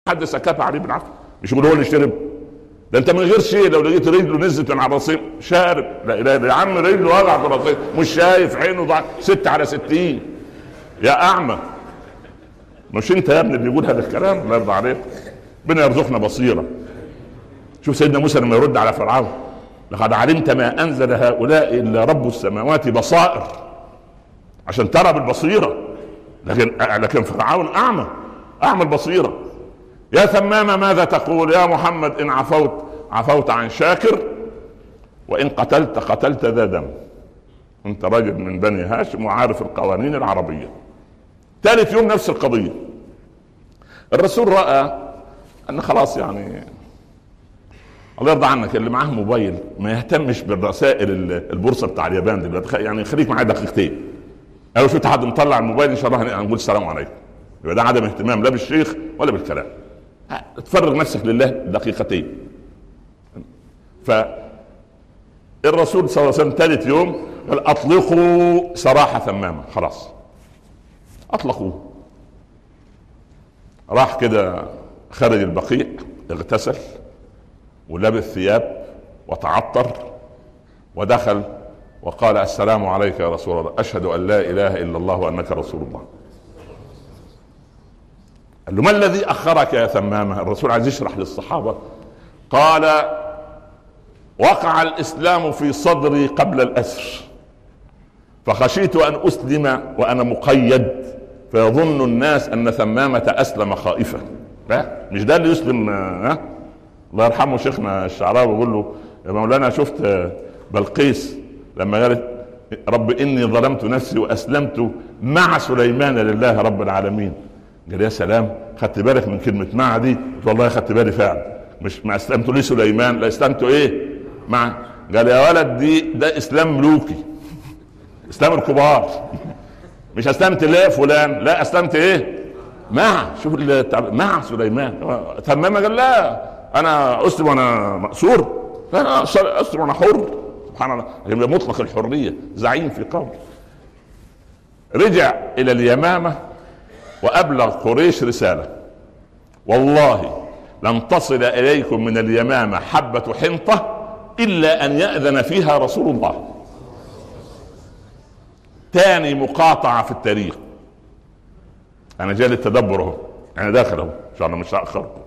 حد سكت عليه بالعافيه مش يقول هو اللي شرب ده انت من غير شيء لو لقيت رجله نزلت من على الرصيف شارب لا اله يا عم رجله وقع في الرصيف مش شايف عينه ضاع ست على ستين يا اعمى مش انت يا ابني اللي بيقول هذا الكلام الله يرضى عليك ربنا يرزقنا بصيره شوف سيدنا موسى لما يرد على فرعون لقد علمت ما انزل هؤلاء الا رب السماوات بصائر عشان ترى بالبصيره لكن لكن فرعون اعمى اعمى البصيره يا ثمامة ماذا تقول يا محمد إن عفوت عفوت عن شاكر وإن قتلت قتلت ذا دم أنت راجل من بني هاشم وعارف القوانين العربية ثالث يوم نفس القضية الرسول رأى أن خلاص يعني الله يرضى عنك اللي معاه موبايل ما يهتمش بالرسائل البورصه بتاع اليابان دلوقتي يعني خليك معايا دقيقتين لو شفت حد مطلع الموبايل ان شاء الله هنقول السلام عليكم يبقى ده عدم اهتمام لا بالشيخ ولا بالكلام تفرغ نفسك لله دقيقتين ف الرسول صلى الله عليه وسلم ثالث يوم قال اطلقوا سراح ثمامه خلاص اطلقوه راح كده خرج البقيع اغتسل ولبس ثياب وتعطر ودخل وقال السلام عليك يا رسول الله اشهد ان لا اله الا الله وانك رسول الله قال له ما الذي اخرك يا ثمامه الرسول عايز يشرح للصحابه قال وقع الاسلام في صدري قبل الاسر فخشيت ان اسلم وانا مقيد فيظن الناس ان ثمامه اسلم خائفا لا مش ده اللي يسلم ها الله يرحمه شيخنا الشعراوي يقول له يا مولانا شفت بلقيس لما قالت رب اني ظلمت نفسي واسلمت مع سليمان لله رب العالمين قال يا سلام خدت بالك من كلمه مع دي قلت والله خدت بالي فعلا مش ما اسلمت ليه سليمان لا اسلمت ايه مع قال يا ولد دي ده اسلام ملوكي اسلام الكبار مش اسلمت ليه فلان لا اسلمت ايه مع شوف مع سليمان تمام قال لا انا اسلم وانا مأسور انا اسلم وانا حر سبحان الله يعني مطلق الحريه زعيم في قوم رجع الى اليمامه وابلغ قريش رساله والله لن تصل اليكم من اليمامه حبه حنطه الا ان ياذن فيها رسول الله ثاني مقاطعه في التاريخ انا جاي للتدبر اهو انا داخل اهو ان شاء الله مش هاخركم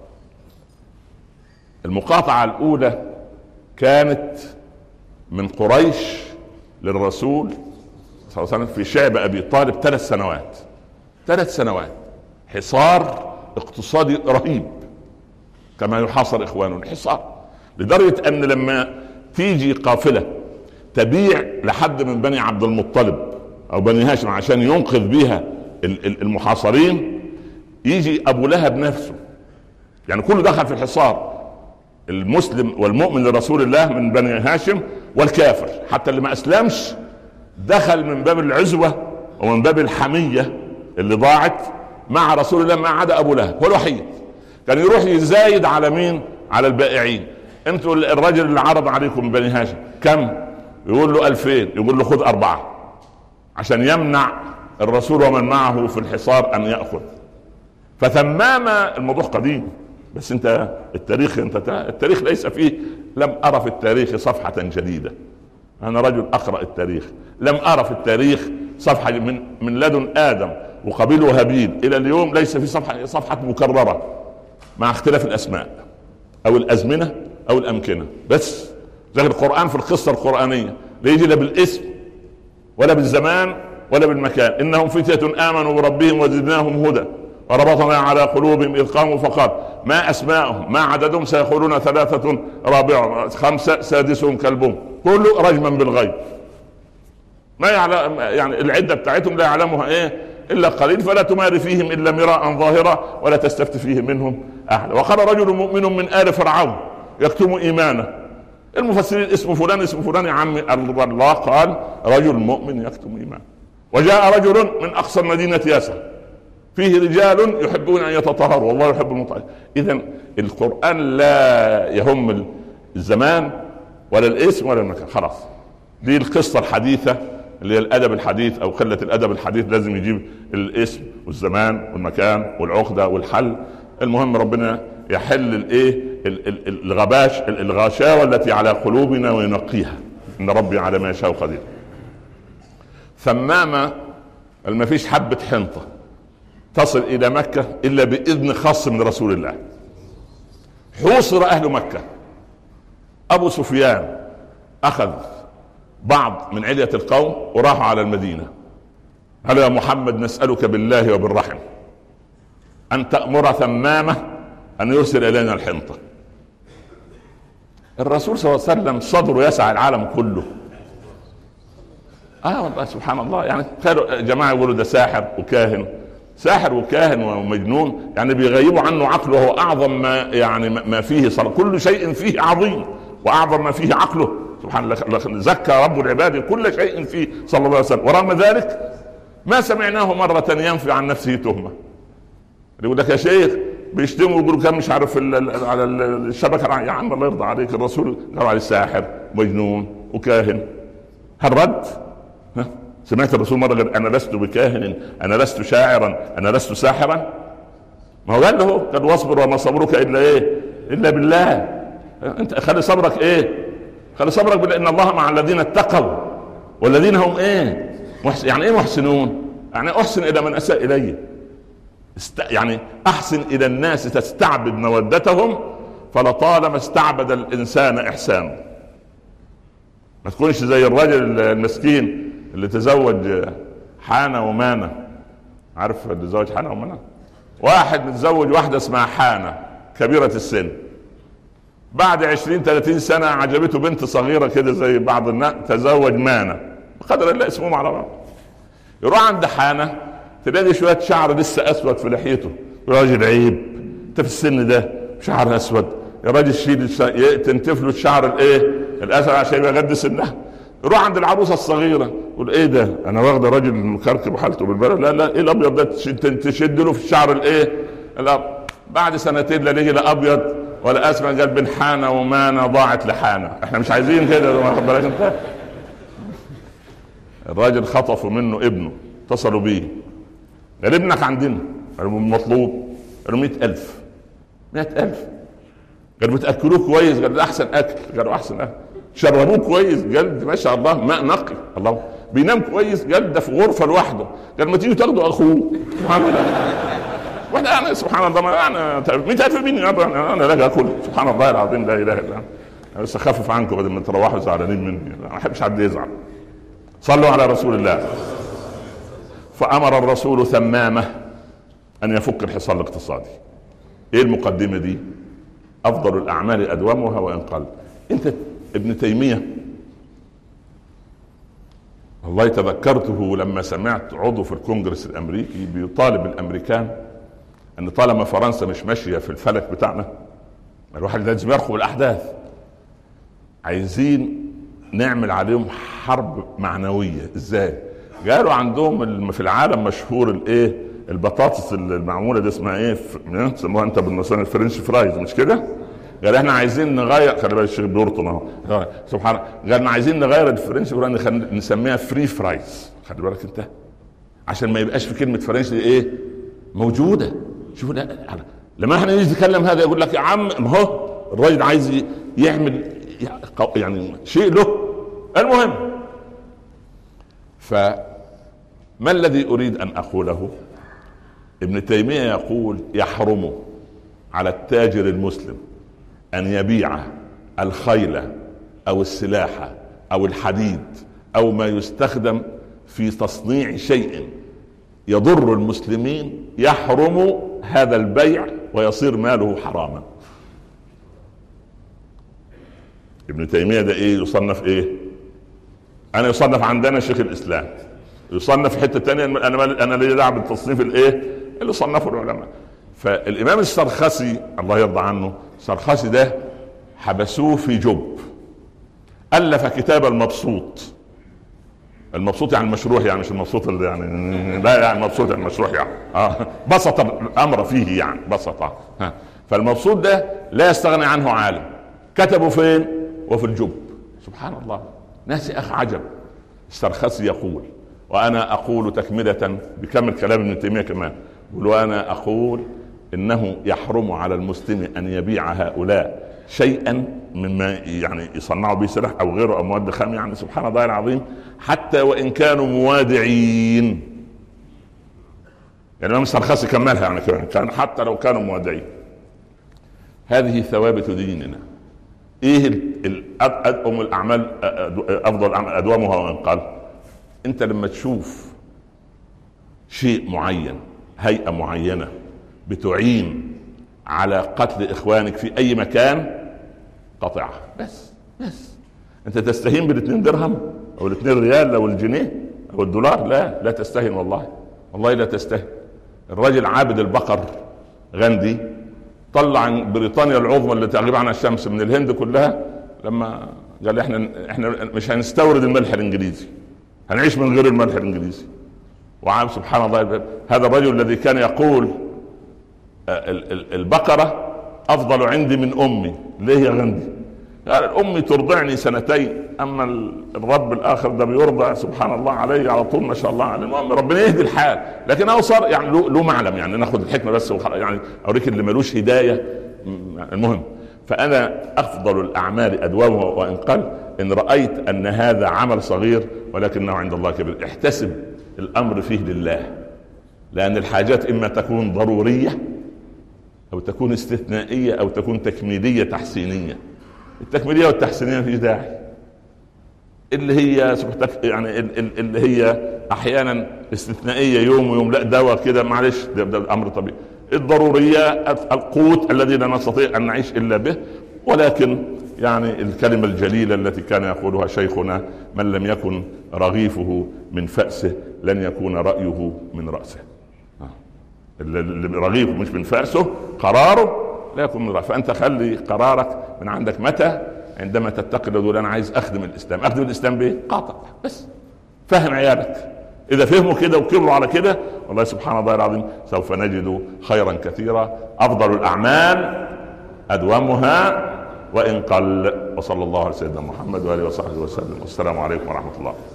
المقاطعه الاولى كانت من قريش للرسول صلى الله عليه وسلم في شعب ابي طالب ثلاث سنوات ثلاث سنوات حصار اقتصادي رهيب كما يحاصر اخواننا حصار لدرجه ان لما تيجي قافله تبيع لحد من بني عبد المطلب او بني هاشم عشان ينقذ بها المحاصرين يجي ابو لهب نفسه يعني كله دخل في الحصار المسلم والمؤمن لرسول الله من بني هاشم والكافر حتى اللي ما اسلمش دخل من باب العزوه ومن باب الحميه اللي ضاعت مع رسول الله ما عدا ابو لهب هو الوحيد كان يروح يزايد على مين على البائعين انتوا الرجل اللي عرض عليكم بني هاشم كم يقول له ألفين يقول له خذ أربعة عشان يمنع الرسول ومن معه في الحصار أن يأخذ فثمام الموضوع قديم بس انت التاريخ انت التاريخ ليس فيه لم ارى في التاريخ صفحه جديده انا رجل اقرا التاريخ لم ارى في التاريخ صفحه من من لدن ادم وقبيل وهابيل الى اليوم ليس في صفحه صفحه مكرره مع اختلاف الاسماء او الازمنه او الامكنه بس زي القران في القصه القرانيه لا يجي لا بالاسم ولا بالزمان ولا بالمكان انهم فتيه امنوا بربهم وزدناهم هدى وربطنا على قلوبهم اذ قاموا فقال ما اسماءهم ما عددهم سيقولون ثلاثه رابعهم خمسه سادسهم كلبهم كله رجما بالغيب ما يعلم يعني العده بتاعتهم لا يعلمها ايه الا قليل فلا تماري فيهم الا مراء ظاهرا ولا تستفت فيهم منهم احد وقال رجل مؤمن من ال فرعون يكتم ايمانه المفسرين اسم فلان اسم فلان يا عمي الله قال رجل مؤمن يكتم ايمانه وجاء رجل من اقصى المدينه يسعى فيه رجال يحبون ان يتطهروا والله يحب المطهرين اذا القران لا يهم الزمان ولا الاسم ولا المكان خلاص دي القصه الحديثه اللي هي الادب الحديث او قله الادب الحديث لازم يجيب الاسم والزمان والمكان والعقده والحل المهم ربنا يحل الايه الغباش الغشاوه التي على قلوبنا وينقيها ان ربي على ما يشاء قدير ثمامه ما فيش حبه حنطه تصل الى مكه الا باذن خاص من رسول الله حوصر اهل مكه ابو سفيان اخذ بعض من علية القوم وراحوا على المدينة قال يا محمد نسألك بالله وبالرحم أن تأمر ثمامة أن يرسل إلينا الحنطة الرسول صلى الله عليه وسلم صدره يسعى العالم كله اه والله سبحان الله يعني خير جماعه يقولوا ده ساحر وكاهن ساحر وكاهن ومجنون يعني بيغيبوا عنه عقله وهو اعظم ما يعني ما فيه صار كل شيء فيه عظيم واعظم ما فيه عقله سبحان الله زكى رب العباد كل شيء فيه صلى الله عليه وسلم ورغم ذلك ما سمعناه مرة ينفي عن نفسه تهمة يقول لك يا شيخ بيشتموا ويقولوا كم مش عارف على الشبكة يا عم الله يرضى عليك الرسول قال عليه ساحر مجنون وكاهن هل رد؟ ها؟ سمعت الرسول مرة قال أنا لست بكاهن أنا لست شاعرا أنا لست ساحرا ما هو قال له قال واصبر وما صبرك إلا إيه؟ إلا بالله أنت خلي صبرك إيه؟ خلي صبرك بان الله مع الذين اتقوا والذين هم ايه محسن يعني ايه محسنون يعني احسن الى من اساء الي است... يعني احسن الى الناس تستعبد مودتهم فلطالما استعبد الانسان احسانه ما تكونش زي الراجل المسكين اللي تزوج حانه ومانه عارف اللي تزوج حانه ومانه واحد متزوج واحده اسمها حانه كبيره السن بعد 20 30 سنه عجبته بنت صغيره كده زي بعض الناس تزوج مانا بقدر الله اسمهم على بعض يروح عند حانه تلاقي شويه شعر لسه اسود في لحيته راجل عيب انت في السن ده شعر اسود يا راجل شيل تنتف له الشعر الايه الاسود عشان يبقى قد سنها يروح عند العروسه الصغيره يقول ايه ده انا واخده راجل مكركب وحالته بالبلد لا لا ايه الابيض ده تشد له في الشعر الايه الابيض بعد سنتين لا لقي لا ابيض ولا اسمع قال بن حانه ومانه ضاعت لحانه احنا مش عايزين كده واخد بالك انت الراجل خطفوا منه ابنه اتصلوا بيه قال ابنك عندنا قالوا مطلوب قالوا مئة ألف مئة ألف قالوا بتأكلوه كويس قال ده أحسن أكل قالوا أحسن أكل شربوه كويس قال ما شاء الله ماء نقي الله بينام كويس قال ده في غرفة لوحده قال ما تيجوا تاخدوا أخوه سبحان الله وانا انا سبحان الله انا مين تعرف مين انا انا لا اكل سبحان الله العظيم لا اله الا الله بس اخفف عنكم بدل ما تروحوا زعلانين مني ما احبش حد يزعل صلوا على رسول الله فامر الرسول ثمامه ان يفك الحصار الاقتصادي ايه المقدمه دي افضل الاعمال ادومها وان قل انت ابن تيميه والله تذكرته لما سمعت عضو في الكونجرس الامريكي بيطالب الامريكان ان طالما فرنسا مش ماشيه في الفلك بتاعنا الواحد لازم يرقب الاحداث عايزين نعمل عليهم حرب معنويه ازاي قالوا عندهم في العالم مشهور الايه البطاطس المعموله دي اسمها ايه سموها انت بالنصارى الفرنش فرايز مش كده قال احنا عايزين نغير خلي بالك الشيخ بيرطن اهو سبحان الله قال احنا عايزين نغير الفرنش فرايز نسميها فري فرايز خلي بالك انت عشان ما يبقاش في كلمه فرنش دي ايه موجوده شوف لا لما احنا نيجي نتكلم هذا يقول لك يا عم ما هو الراجل عايز يعمل يعني شيء له المهم فما الذي اريد ان اقوله ابن تيميه يقول يحرم على التاجر المسلم ان يبيع الخيل او السلاح او الحديد او ما يستخدم في تصنيع شيء يضر المسلمين يحرم هذا البيع ويصير ماله حراما ابن تيميه ده ايه يصنف ايه انا يصنف عندنا شيخ الاسلام يصنف في حته ثانيه انا انا لي دعوه بالتصنيف الايه اللي صنفه العلماء فالامام السرخسي الله يرضى عنه السرخسي ده حبسوه في جب الف كتاب المبسوط المبسوط يعني المشروع يعني مش المبسوط اللي يعني لا يعني المبسوط يعني المشروع يعني اه بسط الامر فيه يعني بسط ها فالمبسوط ده لا يستغني عنه عالم كتبه فين؟ وفي الجب سبحان الله ناس اخ عجب استرخصي يقول وانا اقول تكمله بكمل كلام ابن تيميه كمان يقول وانا اقول انه يحرم على المسلم ان يبيع هؤلاء شيئا مما يعني يصنعوا به سلاح او غيره او مواد خام يعني سبحان الله العظيم حتى وان كانوا موادعين يعني الامام السرخسي كملها يعني كان حتى لو كانوا موادعين هذه ثوابت ديننا ايه ام الاعمال افضل الاعمال ادومها وان قال انت لما تشوف شيء معين هيئه معينه بتعين على قتل اخوانك في اي مكان قطعها بس بس انت تستهين بالاثنين درهم او الاثنين ريال او الجنيه او الدولار لا لا تستهين والله والله لا تستهين الرجل عابد البقر غاندي طلع بريطانيا العظمى اللي تغيب عنها الشمس من الهند كلها لما قال احنا احنا مش هنستورد الملح الانجليزي هنعيش من غير الملح الانجليزي وعام سبحان الله هذا الرجل الذي كان يقول آه، البقرة أفضل عندي من أمي ليه يا غندي قال أمي ترضعني سنتين أما الرب الآخر ده بيرضع سبحان الله علي على طول ما شاء الله المهم ربنا يهدي الحال لكن هو صار يعني له معلم يعني ناخد الحكمة بس يعني أوريك اللي ملوش هداية المهم فأنا أفضل الأعمال أدومها وإن قل إن رأيت أن هذا عمل صغير ولكنه عند الله كبير احتسب الأمر فيه لله لأن الحاجات إما تكون ضرورية او تكون استثنائيه او تكون تكميليه تحسينيه التكميليه والتحسينيه في داعي اللي هي يعني اللي هي احيانا استثنائيه يوم ويوم لا دواء كده معلش ده, ده امر طبيعي الضروريات القوت الذي لا نستطيع ان نعيش الا به ولكن يعني الكلمه الجليله التي كان يقولها شيخنا من لم يكن رغيفه من فاسه لن يكون رايه من راسه اللي رغيف مش من فأسه قراره لا يكون من رأي فأنت خلي قرارك من عندك متى عندما تتقي تقول أنا عايز أخدم الإسلام أخدم الإسلام بإيه؟ قاطع بس فهم عيالك إذا فهموا كده وكبروا على كده والله سبحان الله العظيم سوف نجد خيرا كثيرا أفضل الأعمال أدومها وإن قل وصلى الله على سيدنا محمد وآله وصحبه وسلم والسلام عليكم ورحمة الله